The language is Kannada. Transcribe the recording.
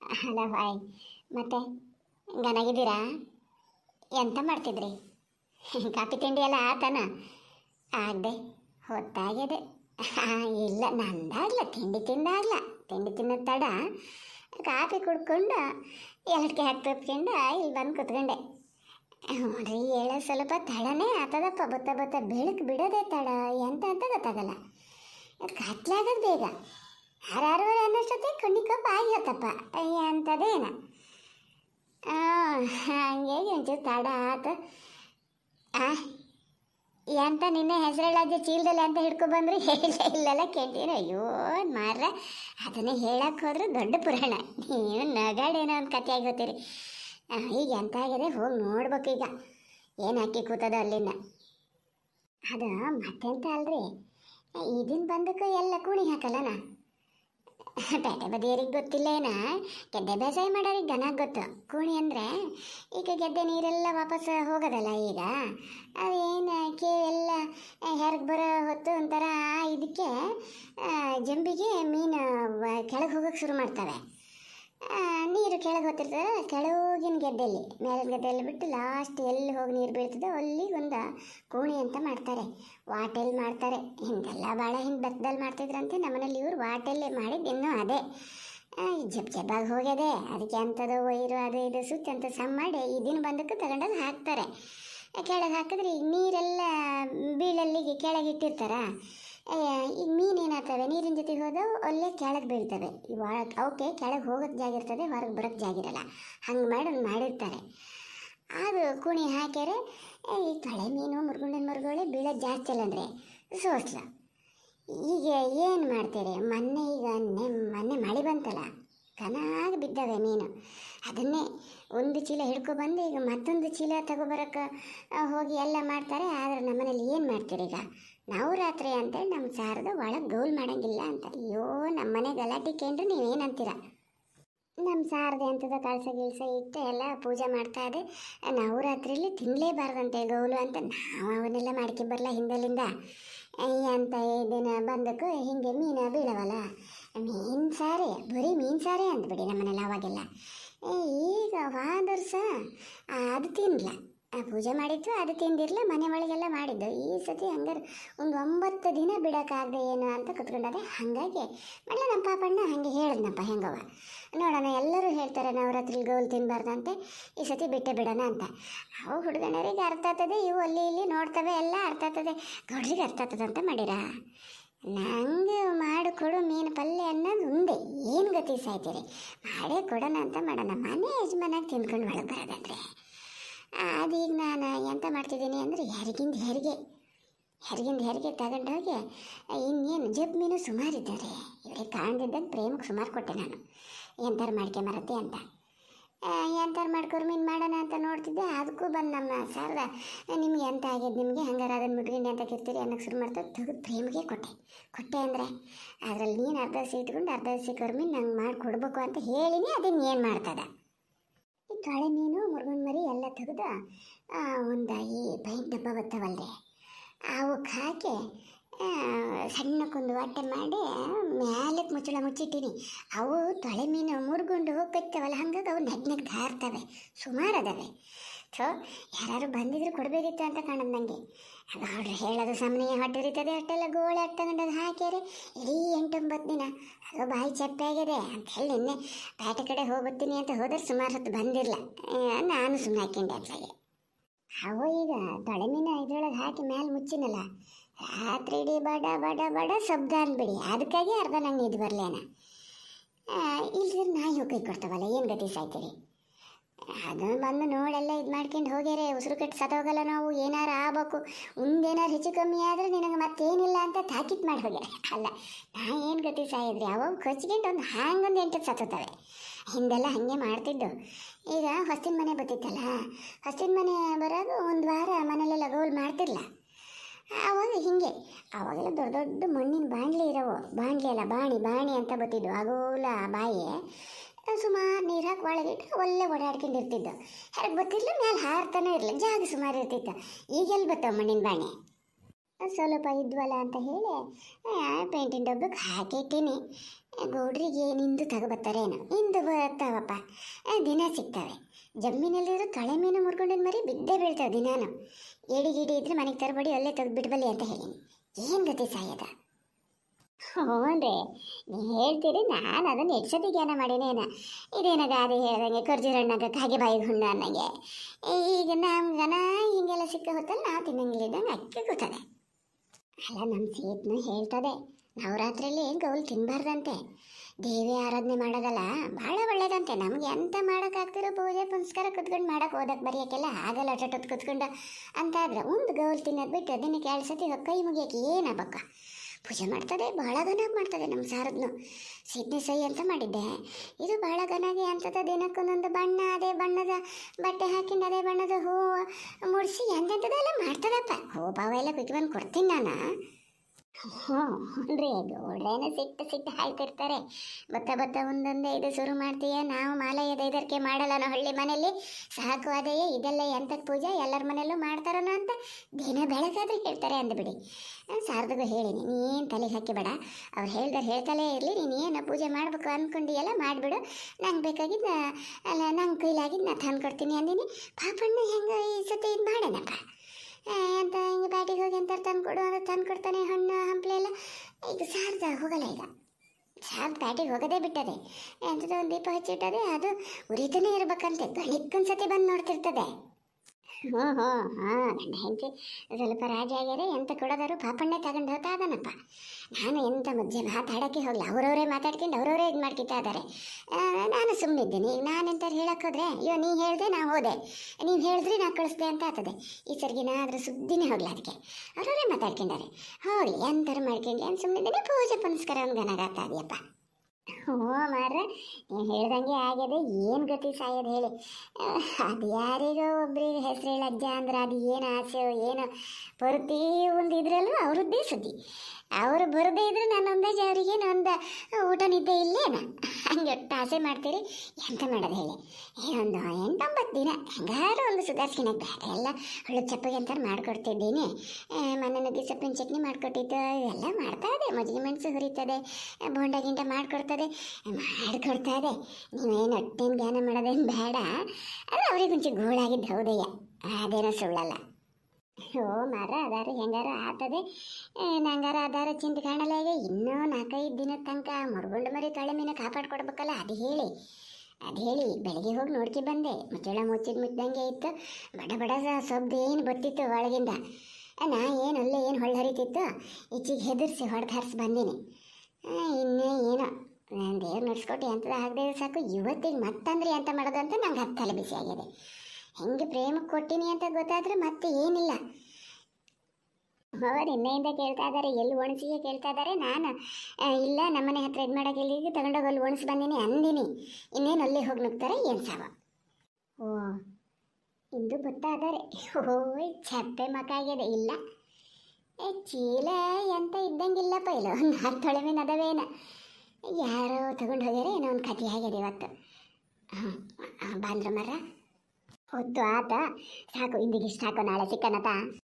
ಹಲೋ ಹಾಯ್ ಮತ್ತೆ ಗನಾಗಿದ್ದೀರಾ ಎಂತ ಮಾಡ್ತಿದ್ರಿ ಕಾಫಿ ತಿಂಡಿ ಎಲ್ಲ ಆತನ ಆಗದೆ ಹೊತ್ತಾಗಿದೆ ಇಲ್ಲ ನಂದಾಗ್ಲ ತಿಂಡಿ ತಿಂದಾಗ್ಲ ತಿಂಡಿ ತಿನ್ನೋ ತಡ ಕಾಫಿ ಕುಡ್ಕೊಂಡು ಎರಡಕ್ಕೆ ಹತ್ತು ಹೊತ್ಕೊಂಡು ಇಲ್ಲಿ ಬಂದು ಕುತ್ಕೊಂಡೆ ನೋಡ್ರಿ ಹೇಳೋ ಸ್ವಲ್ಪ ತಡನೇ ಆತದಪ್ಪ ಬತ್ತ ಬತ್ತ ಬೆಳಕು ಬಿಡೋದೇ ತಡ ಎಂತ ಅಂತ ಗೊತ್ತಾಗಲ್ಲ ಕತ್ಲಾಗದು ಬೇಗ ಆರಾರುವರೆ ಅನ್ನೋಷ್ಟೊತ್ತಿಗೆ ಕಣ್ಣಿಕಪ್ಪ ಆಗಿರತ್ತಪ್ಪ ಅಂಥದ್ದೇನ ಹಂಗೆ ಒಂಚೂರು ತಡ ಆತ ಆ ಎಂತ ನಿನ್ನೆ ಹೆಸರೇಳಾದ್ಯ ಚೀಲದಲ್ಲಿ ಅಂತ ಹಿಡ್ಕೊ ಬಂದ್ರು ಹೇಳಿಲ್ಲ ಇಲ್ಲೆಲ್ಲ ಕೇಳ್ತೀರ ಅಯ್ಯೋ ಮಾರ್ರೆ ಅದನ್ನೇ ಹೇಳಕ್ಕೆ ಹೋದ್ರೆ ದೊಡ್ಡ ಪುರಾಣ ನೀವು ನಗಾಡೇನೋ ಒಂದು ಕತೆ ಆಗೋತೀರಿ ಈಗ ಎಂತ ಆಗಿದೆ ಹೋಗಿ ನೋಡ್ಬೇಕು ಈಗ ಏನು ಹಾಕಿ ಕೂತದ ಅಲ್ಲಿಂದ ಅದು ಮತ್ತೆಂತ ಅಲ್ರಿ ಇದನ್ನ ಬಂದಕ್ಕೆ ಎಲ್ಲ ಕೂಣಿ ಹಾಕಲ್ಲನ ಪೇಟೆ ಬದಿಯರಿಗೆ ಗೊತ್ತಿಲ್ಲ ಏನ ಗೆದ್ದೆ ಬೇಸಾಯ ಮಾಡೋರಿಗೆ ದನ ಗೊತ್ತು ಕೂಣಿ ಅಂದರೆ ಈಗ ಗೆದ್ದೆ ನೀರೆಲ್ಲ ವಾಪಸ್ ಹೋಗೋದಲ್ಲ ಈಗ ಅದೇನು ಎಲ್ಲ ಹೆರ್ಗೆ ಬರೋ ಹೊತ್ತು ಒಂಥರ ಇದಕ್ಕೆ ಆ, ಜಂಬಿಗೆ ಮೀನು ಕೆಳಗೆ ಹೋಗೋಕೆ ಶುರು ಮಾಡ್ತವೆ ಆ, ನೀರು ಕೆಳಗೆ ಹೋಗ್ತಿರ್ತದೆ ಕೆಳಗಿನ ಗೆದ್ದೆಯಲ್ಲಿ ಮೇಲಿನ ಗೆದ್ದೆಯಲ್ಲಿ ಬಿಟ್ಟು ಲಾಸ್ಟ್ ಎಲ್ಲಿ ಹೋಗಿ ನೀರು ಬೀಳ್ತದೆ ಅಲ್ಲಿ ಒಂದು ಕೋಣಿ ಅಂತ ಮಾಡ್ತಾರೆ ವಾಟೆಲ್ ಮಾಡ್ತಾರೆ ಹಿಂಗೆಲ್ಲ ಭಾಳ ಹಿಂದೆ ಬೆತ್ತದಲ್ಲಿ ಮಾಡ್ತಿದ್ರಂತೆ ನಮ್ಮನೇಲಿ ಇವ್ರು ವಾಟೆಲ್ಲಿ ಮಾಡಿದ್ದು ಇನ್ನೂ ಅದೇ ಆ, ಜಬ್ ಜಬ್ಬಾಗಿ ಹೋಗ್ಯದೆ ಅದಕ್ಕೆ ಅಂಥದ್ದು ವೈರು ಅದು ಇದು ಸುತ್ತಿ ಅಂತ ಸಮ್ ಮಾಡಿ ಇದನ್ನು ಬಂದಕ್ಕೆ ತಗೊಂಡೋಗಿ ಹಾಕ್ತಾರೆ ಕೆಳಗೆ ಹಾಕಿದ್ರೆ ಈಗ ನೀರೆಲ್ಲ ಬೀಳಲ್ಲಿಗೆ ಕೆಳಗೆ ಇಟ್ಟಿರ್ತಾರ ಆ, ಈಗ ಮೀನು ಏನಾಗ್ತವೆ ನೀರಿನ ಜೊತೆಗೆ ಹೋದವು ಅಲ್ಲೇ ಕೆಳಗೆ ಬೀಳ್ತವೆ ಇವಾಗ ಅವಕ್ಕೆ ಕೆಳಗೆ ಹೋಗೋಕ್ಕೆ ಜಾಗ ಇರ್ತದೆ ಹೊರಗೆ ಬರೋಕ್ಕೆ ಜಾಗ ಇರಲ್ಲ ಹಂಗೆ ಮಾಡಿ ಒಂದು ಮಾಡಿರ್ತಾರೆ ಅದು ಕುಣಿ ಹಾಕ್ಯಾರೆ ಏ, ಈ ಕಳೆ ಮೀನು ಮುರುಗುಂಡಿನ ಮರುಗಳೇ ಬೀಳೋದು ಜಾಸ್ತಿ ಅಲ್ಲ ಅಂದರೆ ಸೋಸ್ಲ ಈಗ ಏನು ಮಾಡ್ತೀರಿ ಮೊನ್ನೆ ಈಗ ನೆ ಮೊನ್ನೆ ಮಳೆ ಬಂತಲ್ಲ ಕನಾಗಿ ಬಿದ್ದವೆ ಮೀನು ಅದನ್ನೇ ಒಂದು ಚೀಲ ಹಿಡ್ಕೊಬಂದು ಈಗ ಮತ್ತೊಂದು ಚೀಲ ತಗೊಬರಕ್ಕೆ ಆ, ಹೋಗಿ ಎಲ್ಲ ಮಾಡ್ತಾರೆ ಆದರೆ ನಮ್ಮನೇಲಿ ಏನು ಮಾಡ್ತೀರಿ ಈಗ ನಾವು ರಾತ್ರಿ ಅಂತೇಳಿ ನಮ್ಮ ಸಾರದ ಒಳಗೆ ಗೌಲ್ ಮಾಡಂಗಿಲ್ಲ ಅಂತ ಅಯ್ಯೋ ನಮ್ಮನೆ ಗಲಾಟೆ ಕೇಂದ್ರ ನೀವೇನಂತೀರ ನಮ್ಮ ಸಾರದೆ ಅಂತದ ಕಳಸ ಗಿಳ್ಸ ಇಟ್ಟು ಎಲ್ಲ ಪೂಜೆ ಮಾಡ್ತಾ ಇದೆ ನಾವು ರಾತ್ರಿಲಿ ತಿನ್ನಲೇಬಾರ್ದಂತೆ ಗೌಲು ಅಂತ ನಾವು ಅವನ್ನೆಲ್ಲ ಮಾಡ್ಕೊಂಬರಲ್ಲ ಹಿಂದಲಿಂದ ಈ ಅಂತ ಇದನ್ನ ಬಂದಕ್ಕೂ ಹಿಂಗೆ ಮೀನು ಬೀಳವಲ್ಲ ಮೀನು ಸಾರೆ ಬರೀ ಮೀನು ಸಾರೆ ಅಂದ್ಬಿಡಿ ನಮ್ಮನೇಲಿ ಅವಾಗೆಲ್ಲ ಏ, ಈಗ ಹೋದ ವರ್ಷ ಆ, ಅದು ತಿನ್ನಲ್ಲ ಪೂಜೆ ಮಾಡಿದ್ದು ಅದು ತಿಂದಿರಲ್ಲ ಮನೆ ಒಳಗೆಲ್ಲ ಮಾಡಿದ್ದು ಈ ಸತಿ ಹಂಗಾರೆ ಒಂದು ಒಂಬತ್ತು ದಿನ ಬಿಡೋಕ್ಕಾಗದೆ ಏನು ಅಂತ ಕುತ್ಕೊಂಡದೆ ಹಾಗಾಗಿ ಮళ్ళీ ನಮ್ಮ ಪಾಪಣ್ಣ ಹಾಗೆ ಹೇಳಿದ್ನಪ್ಪ ಹೆಂಗವ ನೋಡೋಣ ಎಲ್ಲರೂ ಹೇಳ್ತಾರೆ ನವರಾತ್ರಿ ಗೌಲ್ ತಿನ್ನಬಾರ್ದಂತೆ ಈ ಸತಿ ಬಿಟ್ಟೆ ಬಿಡೋಣ ಅಂತ ಅವು ಹುಡುಗನರಿಗೆ ಅರ್ಥ ಆಗ್ತದೆ ಇವು ಅಲ್ಲಿ ಇಲ್ಲಿ ನೋಡ್ತವೆ ಎಲ್ಲ ಅರ್ಥ ಆಗ್ತದೆ ಗೌಡ್ರಿಗೆ ಅರ್ಥ ಆಗ್ತದೆ ಅಂತ ಮಾಡಿರ ನಂಗೆ ಮಾಡಿ ಕೊಡು ಮೀನು ಪಲ್ಯ ಅನ್ನೋದು ಒಂದೇ ಏನು ಗತಿ ಸಾಯ್ತೀರಿ ಮಾಡೇ ಕೊಡೋಣ ಅಂತ ಮಾಡೋಣ ಮನೆ ಯಜಮಾನಾಗಿ ತಿನ್ಕೊಂಡು ಒಳಗೆ ಬರೋದಂದ್ರೆ ಅದೀಗ ನಾನು ಎಂತ ಮಾಡ್ತಿದ್ದೀನಿ ಅಂದರೆ ಹೆರಿಗಿಂದ ಹೆರಿಗೆ ಹೆರಿಗಿಂದ ಹೆರಿಗೆ ತಗೊಂಡೋಗಿ ಇನ್ನೇನು ಜಬ್ ಮೀನು ಸುಮಾರು ಇದ್ದಾರೆ ಇವರಿಗೆ ಕಾಣ್ದಿದ್ದಂಗೆ ಪ್ರೇಮಕ್ಕೆ ಸುಮಾರು ಕೊಟ್ಟೆ ನಾನು ಎಂತಾರು ಮಾಡ್ಕೊಂಬರತ್ತೆ ಅಂತ ಎಂತಾರು ಮಾಡ್ಕೊರ್ ಮೀನು ಮಾಡೋಣ ಅಂತ ನೋಡ್ತಿದ್ದೆ ಅದಕ್ಕೂ ಬಂದು ನಮ್ಮ ಸಾರದ ನಿಮ್ಗೆ ಎಂತ ಆಗಿದೆ ನಿಮಗೆ ಹಂಗಾರೆ ಅದನ್ನು ಮುಟ್ಕೊಂಡು ಅಂತ ಕಿರ್ತೀರಿ ಅನ್ನೋಕೆ ಶುರು ಮಾಡ್ತಾ ತೆಗೆದು ಪ್ರೇಮಿಗೆ ಕೊಟ್ಟೆ ಕೊಟ್ಟೆ ಅಂದರೆ ಅದರಲ್ಲಿ ನೀನು ಅರ್ಧ ಹಸಿ ಇಟ್ಕೊಂಡು ಅರ್ಧ ಹಸಿ ಕರ್ಮೀನು ನಂಗೆ ಮಾಡಿ ಕೊಡಬೇಕು ಅಂತ ಹೇಳಿನಿ ಅದನ್ನು ಏನು ಮಾಡ್ತದ ಈ ತೊಳೆ ಮೀನು ಮುರುಗನ್ ಮರಿ ಎಲ್ಲ ತೆಗೆದು ಒಂದು ಈ ಪೈಂಟ್ ಡಬ್ಬ ಬರ್ತಾವಲ್ರಿ ಅವಕ್ಕೆ ಹಾಕಿ ಆ, ಸಣ್ಣಕ್ಕೊಂದು ವಾಟೆ ಮಾಡಿ ಮ್ಯಾಲಕ್ಕೆ ಮುಚ್ಚಳ ಮುಚ್ಚಿಟ್ಟಿನಿ ಅವು ತೊಳೆ ಮೀನು ಮುರುಗುಂಡು ಹೋಗ್ತವಲ್ಲ ಹಂಗಾಗಿ ಅವು ನಗ್ ನಗ್ದು ಹಾರ್ತವೆ ಸುಮಾರು ಅದಾವೆ ಸೊ ಯಾರು ಬಂದಿದ್ರು ಕೊಡಬೇಕಿತ್ತು ಅಂತ ಕಾಣೋದು ನನಗೆ ಅವ್ರು ಹೇಳೋದು ಸಮಯ ಹೊಟ್ಟಿರಿತದೆ ಅಷ್ಟೆಲ್ಲ ಗೋಳೆ ಹಾಕಿ ತಗೊಂಡದು ಹಾಕ್ಯಾರೆ ಇಡೀ ಎಂಟೊಂಬತ್ತು ದಿನ ಅದು ಬಾಯಿ ಚಪ್ಪೆ ಆಗಿದೆ ಅಂತ ಹೇಳಿ ನಿನ್ನೆ ಪೇಟೆ ಕಡೆ ಹೋಗ್ಬರ್ತೀನಿ ಅಂತ ಹೋದ್ರೆ ಸುಮಾರು ಹೊತ್ತು ಬಂದಿರಲ್ಲ ನಾನು ಸುಮ್ಮನೆ ಹಾಕ್ಕೊಂಡೆ ಅತ್ಲಾಗೆ ಅವು ಈಗ ತೊಳೆ ಮೀನು ಇದ್ರೊಳಗೆ ಹಾಕಿ ಮೇಲೆ ಮುಚ್ಚಿನಲ್ಲ ರಾತ್ರಿ ಇಡೀ ಬಡ ಬಡ ಬಡ ಶಬ್ದ ಅಂದ್ಬಿಡಿ ಅದಕ್ಕಾಗಿ ಅರ್ಧ ನಂಗೆ ಇದು ಬರಲೇನ ಇಲ್ದಿದ್ರೆ ನಾಯಿ ಹೋಗಿ ಕೈ ಕೊಡ್ತಾವಲ್ಲ ಏನು ಗತಿ ಸಾಯ್ತೀರಿ ಅದು ಬಂದು ನೋಡೆಲ್ಲ ಇದು ಮಾಡ್ಕೊಂಡು ಹೋಗ್ಯಾರೆ ಉಸಿರು ಕಟ್ಟಿ ಸತ್ತೋಗಲ್ಲ ನಾವು ಏನಾರು ಆಗ್ಬೇಕು ಮುಂದೇನಾರು ಹೆಚ್ಚು ಕಮ್ಮಿ ಆದರೆ ನಿನಗೆ ಮತ್ತೇನಿಲ್ಲ ಅಂತ ತಾಕೀತು ಮಾಡಿ ಹೋಗ್ಯಾರೆ ಅಲ್ಲ ನಾ ಏನು ಗತಿ ಸಾಯಿದ್ರಿ ಅವಾಗ ಕೊಚ್ಕೊಂಡು ಒಂದು ಹ್ಯಾಂಗೊಂದು ಎಂಟಕ್ಕೆ ಸತ್ತೋತವೆ ಹಿಂದೆಲ್ಲ ಹಾಗೆ ಮಾಡ್ತಿದ್ದು ಈಗ ಹೊಸ್ತಿನ ಮನೆ ಬರ್ತಿತ್ತಲ್ಲ ಹೊಸ್ತಿನ ಮನೆ ಬರೋದು ಒಂದು ವಾರ ಮನೇಲೆಲ್ಲ ಗೋಲ್ ಮಾಡ್ತಿರ್ಲ ಆವಾಗ ಹಿಂಗೆ ಆವಾಗೆಲ್ಲ ದೊಡ್ಡ ದೊಡ್ಡ ಮಣ್ಣಿನ ಬಾಣಲೆ ಇರೋವು ಬಾಣಲೆ ಅಲ್ಲ ಬಾಣಿ ಬಾಣಿ ಅಂತ ಬತ್ತಿದ್ದು ಆಗೋಲ ಬಾಯಿ ಸುಮಾರು ನೀರು ಹಾಕಿ ಒಳಗಿಟ್ಟು ಒಳ್ಳೆ ಓಡಾಡ್ಕೊಂಡು ಇರ್ತಿದ್ದು ಹೊರಗೆ ಗೊತ್ತಿಲ್ಲ ಮ್ಯಾಲೆ ಹಾರ್ತಾನೆ ಇರಲಿಲ್ಲ ಜಾಗ ಸುಮಾರು ಇರ್ತಿತ್ತು ಈಗೆಲ್ಲಿ ಬರ್ತಾವೆ ಮಣ್ಣಿನ ಬಾಣಿ ಸ್ವಲ್ಪ ಇದ್ವಲ್ಲ ಅಂತ ಹೇಳಿ ಆ, ಪೇಂಟಿನ ಡಬ್ಬಕ್ಕೆ ಹಾಕಿಟ್ಟಿನಿ ಗೌಡ್ರಿಗೆ ನಿಂದು ತಗೊಬತ್ತಾರೇನು ಇಂದು ಬರ್ತಾವಪ್ಪ ಆ, ದಿನ ಸಿಗ್ತವೆ ಜಮ್ಮಿನಲ್ಲಿರೋ ತಳೆ ಮೀನು ಮುರ್ಕೊಂಡಿನ ಮರಿ ಬಿದ್ದೇ ಬೀಳ್ತಾವೆ ದಿನಾನು ಏಡಿ ಗಿಡಿ ಇದ್ರೆ ಮನೆಗೆ ತರಬೇಡಿ ಅಲ್ಲೇ ತೆಗೆದು ಬಿಡ್ಬಲ್ಲಿ ಅಂತ ಹೇಳೀನಿ ಏನು ಗತಿ ಸಾಯದ ಹ್ಞೂ ರೀ ನೀವು ಹೇಳ್ತೀರಿ ನಾನು ಅದನ್ನು ಎಚ್ಚತಿ ಜ್ಞಾನ ಮಾಡೀನೇನ ಇದೇನ ಗಾದೆ ಹೇಳ್ದಂಗೆ ಖರ್ಜೂರಣ್ಣಗೆ ಕಾಗೆ ಬಾಯಿಗೆ ಹುಣ್ಣು ಅನ್ನಂಗೆ ಈಗ ನಮ್ಗನ ಹಿಂಗೆಲ್ಲ ಸಿಕ್ಕ ಹೊತ್ತಲ್ಲಿ ನಾವು ತಿನ್ನಂಗಿಲ್ಲಿದ್ದಂಗೆ ಅಕ್ಕಿ ಗೊತ್ತದೆ ಅಲ್ಲ ನಮ್ಮ ಸೀತ್ನು ಹೇಳ್ತದೆ ನವರಾತ್ರಿಲಿ ಗೌಲ್ ತಿನ್ನಬಾರ್ದಂತೆ ದೇವಿ ಆರಾಧನೆ ಮಾಡೋದಲ್ಲ ಭಾಳ ಒಳ್ಳೇದಂತೆ ನಮ್ಗೆ ಎಂತ ಮಾಡೋಕ್ಕಾಗ್ತಿರೋ ಪೂಜೆ ಪುನಸ್ಕಾರ ಕುತ್ಕೊಂಡು ಮಾಡಕ್ಕೆ ಓದಕ್ಕೆ ಬರೆಯೋಕ್ಕೆಲ್ಲ ಆಗಲ್ಲ ಅಟೊಟ್ಟು ಕುತ್ಕೊಂಡು ಅಂತ ಆದ್ರೆ ಒಂದು ಗೌಲ್ ತಿನ್ನೋದು ಬಿಟ್ಟು ದಿನಕ್ಕೆ ಎರಡು ಸತಿ ಕೈ ಮುಗಿಯೋಕೆ ಏನಾಗಬೇಕ ಪೂಜೆ ಮಾಡ್ತದೆ ಭಾಳ ಗನಾಗಿ ಮಾಡ್ತದೆ ನಮ್ಮ ಸಾರದ್ನು ಸಿಡ್ನಿ ಸೈ ಅಂತ ಮಾಡಿದ್ದೆ ಇದು ಭಾಳ ಗನಾಗಿ ಅಂತದ ದಿನಕ್ಕೊಂದೊಂದು ಬಣ್ಣ ಅದೇ ಬಣ್ಣದ ಬಟ್ಟೆ ಹಾಕಿಂದ ಅದೇ ಬಣ್ಣದ ಹೂವು ಮುಡಿಸಿ ಎಂತೆಂಥದ್ದೆಲ್ಲ ಮಾಡ್ತದಪ್ಪ ಹೂ ಪಾವ ಎಲ್ಲ ಬಿಟ್ಟು ಬಂದು ಕೊಡ್ತೀನಿ ನಾನು ಹ್ಞೂ ರೀ ಗೌಡ್ರೇನ ಸಿಟ್ಟು ಸಿಟ್ಟು ಹಾಯ್ತಿರ್ತಾರೆ ಬತ್ತ ಬತ್ತ ಒಂದೊಂದೇ ಇದು ಶುರು ಮಾಡ್ತೀಯ ನಾವು ಮಾಲಯದ ಇದಕ್ಕೆ ಮಾಡಲ್ಲ ನಾವು ಹಳ್ಳಿ ಮನೆಯಲ್ಲಿ ಸಾಕು ಅದೇಯೇ ಇದೆಲ್ಲ ಎಂಥದ್ದು ಪೂಜೆ ಎಲ್ಲರ ಮನೆಯಲ್ಲೂ ಮಾಡ್ತಾರನ ಅಂತ ದಿನ ಬೆಳಗಾದ್ರೆ ಹೇಳ್ತಾರೆ ಅಂದ್ಬಿಡಿ ಸಾರ್ದಿಗೂ ಹೇಳಿನಿ ನೀನು ತಲೆಗೆ ಹಾಕಿಬೇಡ ಅವ್ರು ಹೇಳ್ದಾರೆ ಹೇಳ್ತಲೇ ಇರಲಿ ನೀನು ಏನು ಪೂಜೆ ಮಾಡ್ಬೇಕು ಅಂದ್ಕೊಂಡಿಯಲ್ಲ ಮಾಡಿಬಿಡು ನಂಗೆ ಬೇಕಾಗಿದ್ದ ಅಲ್ಲ ನಂಗೆ ಕೈಲಾಗಿದ್ದು ನಾ ತಂದು ಕೊಡ್ತೀನಿ ಅಂದಿನಿ ಪಾಪಣ್ಣ ಹೆಂಗೆ ಈ ಸತಿ ಇದು ಮಾಡೋಣಪ್ಪ ಆ, ಅಂತ ಹಿಂಗೆ ಬ್ಯಾಟಿಗೆ ಹೋಗಿ ಅಂತ ತಂದು ಕೊಡು ಅಂತ ತಂದು ಕೊಡ್ತಾನೆ ಹಣ್ಣು ಹಂಪ್ಲೆ ಎಲ್ಲ ಈಗ ಸಾರ್ದ ಹೋಗಲ್ಲ ಈಗ ಸಾರ್ದು ಬ್ಯಾಟಿಗೆ ಹೋಗೋದೇ ಬಿಟ್ಟದೆ ಎಂಥದ್ದು ಒಂದು ದೀಪ ಹಚ್ಚಿಟ್ಟದೆ ಅದು ಉರಿತಾನೆ ಇರ್ಬೇಕಂತೆ ಗಳಿಕ್ಕೊಂದು ಸತಿ ಬಂದು ನೋಡ್ತಿರ್ತದೆ ಹ್ಞೂ ಹ್ಞೂ ಹಾಂ ಗಂಡ ಹೆಂಡತಿ ಸ್ವಲ್ಪ ರಾಜಿ ಆಗ್ಯಾರೆ ಎಂತ ಕೊಡೋದಾರು ಪಾಪಣ್ಣೆ ತಗೊಂಡು ಹೋಗ್ತಾ ಅದನಪ್ಪ ನಾನು ಎಂತ ಮಧ್ಯೆ ಮಾತಾಡೋಕ್ಕೆ ಹೋಗಲಿ ಅವರವರೇ ಮಾತಾಡ್ಕೊಂಡು ಅವರವರೇ ಇದು ಮಾಡ್ಕೊತಾ ಇದ್ದಾರೆ ಆ, ನಾನು ಸುಮ್ಮನಿದ್ದೀನಿ ಈಗ ನಾನು ಎಂತಾರು ಹೇಳಕ್ಕೆ ಹೋದ್ರೆ ಅಯ್ಯೋ ನೀ ಹೇಳಿದೆ ನಾ ಹೋದೆ ನೀವು ಹೇಳಿದ್ರಿ ನಾ ಕಳಿಸ್ದೆ ಅಂತ ಆಗ್ತದೆ ಈ ಸರ್ಗಿನಾದ್ರೂ ಸುದ್ದಿನೇ ಹೋಗ್ಲಿ ಅದಕ್ಕೆ ಅವರವರೇ ಮಾತಾಡ್ಕೊಂಡಾರೆ ಹೋಗಲಿ ಎಂತಾರು ಮಾಡ್ಕೊಂಡು ಏನು ಸುಮ್ಮನಿದ್ದೀನಿ ಪೂಜೆ ಪುನಸ್ಕಾರ ಒಂದು ಗನಗಾಗ್ತಾ ಇದೆಯಪ್ಪ ಹ್ಞೂ ಮಾರ್ರೆ ನೀವು ಹೇಳ್ದಂಗೆ ಆಗ್ಯದೆ ಏನು ಗತಿ ಸಾಯೋದು ಹೇಳಿ ಅದು ಯಾರಿಗೋ ಒಬ್ರಿಗೆ ಹೆಸರು ಹೇಳಿ ಅಜ್ಜ ಅಂದ್ರೆ ಅದು ಏನು ಆಸೆಯೋ ಏನೋ ಪ್ರತಿ ಒಂದು ಇದ್ರಲ್ಲೂ ಅವ್ರದ್ದೇ ಸುದ್ದಿ ಅವರು ಬರದೇ ಇದ್ರೆ ನಾನು ಒಂದೇ ಅವರಿಗೆ ಒಂದು ಊಟ ನಿದ್ದೆ ಇಲ್ಲೇನ ಹಂಗೆ ಒಟ್ಟು ಆಸೆ ಮಾಡ್ತೀರಿ ಎಂತ ಮಾಡೋದು ಹೇಳಿ ಏನೊಂದು ಎಂಟೊಂಬತ್ತು ದಿನ ಹೆಂಗಾರು ಒಂದು ಸುಧಾರಿಸ್ಕೊಳಕ್ಕೆ ಬೇಡ ಎಲ್ಲ ಹುಳು ಚಪ್ಪಗೆ ಅಂತ ಮಾಡ್ಕೊಡ್ತಿದ್ದೀನಿ ಮನೆ ನುಗ್ಗಿ ಸೊಪ್ಪಿನ ಚಟ್ನಿ ಮಾಡಿಕೊಟ್ಟಿದ್ದು ಇವೆಲ್ಲ ಮಾಡ್ತಾ ಇದೆ ಮಜ್ಜಿಗೆ ಮೆಣಸು ಹುರಿತದೆ ಬೋಂಡ ಗಿಂಡ ಮಾಡಿಕೊಡ್ತದೆ ಮಾಡಿಕೊಡ್ತಾ ಇದೆ ನೀವೇನು ಹೊಟ್ಟೆನ ಧ್ಯಾನ ಮಾಡೋದೇನು ಬೇಡ ಅದು ಅವ್ರಿಗೆ ಒಂಚೂರು ಗೋಳಾಗಿದ್ದು ಹೌದಯ್ಯ ಅದೇನೋ ಸುಳ್ಳಲ್ಲ ಓ ಮರ ಅದಾರ ಹೆಂಗಾರ ಆತದೆ ಏ, ನಂಗಾರ ಅದಾರ ಚಿಂತೆ ಕಾಣಲ್ಲ ಈಗ ಇನ್ನೂ ನಾಲ್ಕೈದು ದಿನದ ತನಕ ಮುರುಗುಂಡು ಮರಿ ತಳೆ ಮೀನು ಕಾಪಾಡ್ಕೊಡ್ಬೇಕಲ್ಲ ಅದು ಹೇಳಿ ಅದು ಹೇಳಿ ಬೆಳಗ್ಗೆ ಹೋಗಿ ನೋಡ್ಕೊ ಬಂದೆ ಮುಚ್ಚಳ ಮುಚ್ಚಿದ ಮುಚ್ಚಿದಂಗೆ ಇತ್ತು ಬಡ ಬಡ ಸೊಬ್ದು ಏನು ಬತ್ತಿತ್ತು ಒಳಗಿಂದ ಆ, ನಾ ಏನು ಅಲ್ಲೇ ಏನು ಹೊಳ್ಳು ಹರಿತಿತ್ತು ಈಚೆಗೆ ಹೆದರ್ಸಿ ಹೊಡೆದು ಹರಿಸಿ ಬಂದೀನಿ ಆ, ಇನ್ನೇ ಏನೋ ನಾನು ದೇವ್ರು ನಡ್ಸ್ಕೊಟ್ಟು ಎಂಥದ್ದು ಆಗದೆ ಸಾಕು ಇವತ್ತಿಗೆ ಮತ್ತಂದ್ರೆ ಎಂತ ಮಾಡೋದು ಅಂತ ನಂಗೆ ಹತ್ತು ತಲೆ ಬಿಸಿ ಆಗಿದೆ ಹೆಂಗೆ ಪ್ರೇಮಕ್ಕೆ ಕೊಟ್ಟಿನಿ ಅಂತ ಗೊತ್ತಾದ್ರೆ ಮತ್ತೆ ಏನಿಲ್ಲ ಅವರು ನಿನ್ನೆಯಿಂದ ಕೇಳ್ತಾ ಇದ್ದಾರೆ ಎಲ್ಲಿ ಒಣಸಿಗೆ ಕೇಳ್ತಾ ಇದ್ದಾರೆ ನಾನು ಆ, ಇಲ್ಲ ನಮ್ಮನೆ ಹತ್ರ ಇದು ಮಾಡೋಕೆ ಇಲ್ಲಿ ತಗೊಂಡೋಗಿ ಅಲ್ಲಿ ಒಣಸಿ ಬಂದೀನಿ ಅಂದಿನಿ ಇನ್ನೇನು ಅಲ್ಲೇ ಹೋಗಿ ನುಗ್ತಾರೆ ಏನು ಸಾವ ಓ ಇಂದು ಗೊತ್ತಾ ಇದ್ದಾರೆ ಓಯ್ ಚಪ್ಪೆ ಮಕ ಆಗಿದೆ ಇಲ್ಲ ಏ ಚೀಲ ಎಂತ ಇದ್ದಂಗಿಲ್ಲಪ್ಪ ಇಲ್ಲ ಒಂದು ಹತ್ತು ತೊಳೆ ಮೀನು ಅದಾವೇನ ಯಾರೋ ತಗೊಂಡು ಹೋಗ್ಯಾರ ಏನೋ ಒಂದು ಕಥೆ ಆಗಿದೆ ಇವತ್ತು ಹಾಂ ಬಂದ್ರು ಮರ ಹೊತ್ತು ಆತ ಸಾಕು ಇಂದಿಗೆ ಇಷ್ಟ ಹಾಕೋ ನಾಳೆ ಸಿಕ್ಕನತ